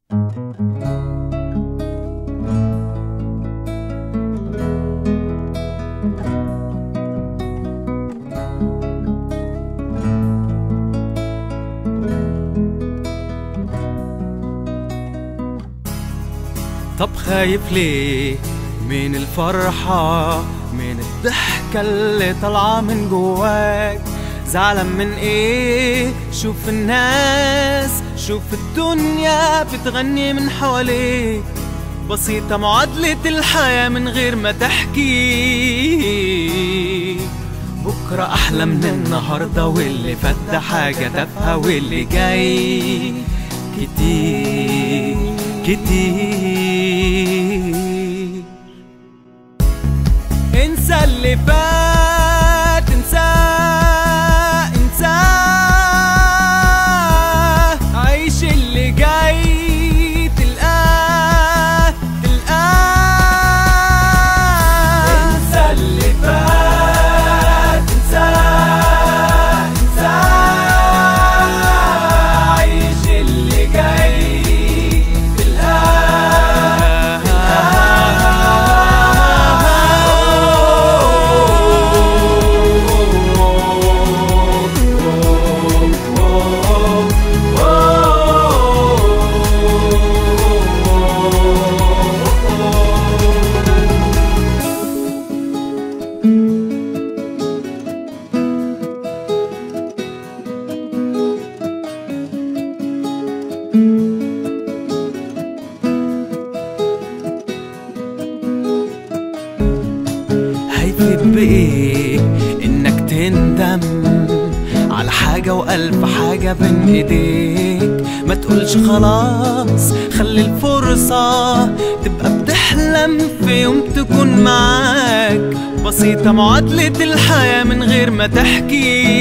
طب خايف ليه من الفرحة من الضحكة اللي طالعة من جواك زعلان من ايه شوف الناس شوف الدنيا بتغني من حواليك بسيطة معادلة الحياة من غير ما تحكي بكرة أحلى من النهاردة واللي فات ده حاجة تافهة واللي جاي كتير كتير انسى اللي فات انساه انساه عيش اللي جاي تلقاه تلقاه انسى اللي فات انساه انساه عيش اللي جاي تلقاه هيفيد بإيه إنك تندم على حاجة وألف حاجة بين إيديك ما تقولش خلاص خلي الفرصة تبقى بتحلم في يوم تكون معاك بسيطة معادلة الحياة من غير ما تحكي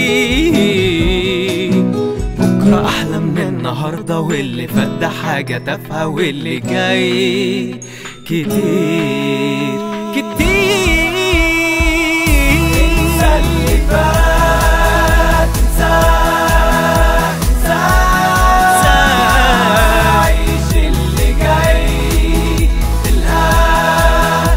بكرة أحلى من النهاردة واللي فات ده حاجة تافهة واللي جاي كتير كتير انسى اللي فات انساه انساه عيش اللي جاي تلقاه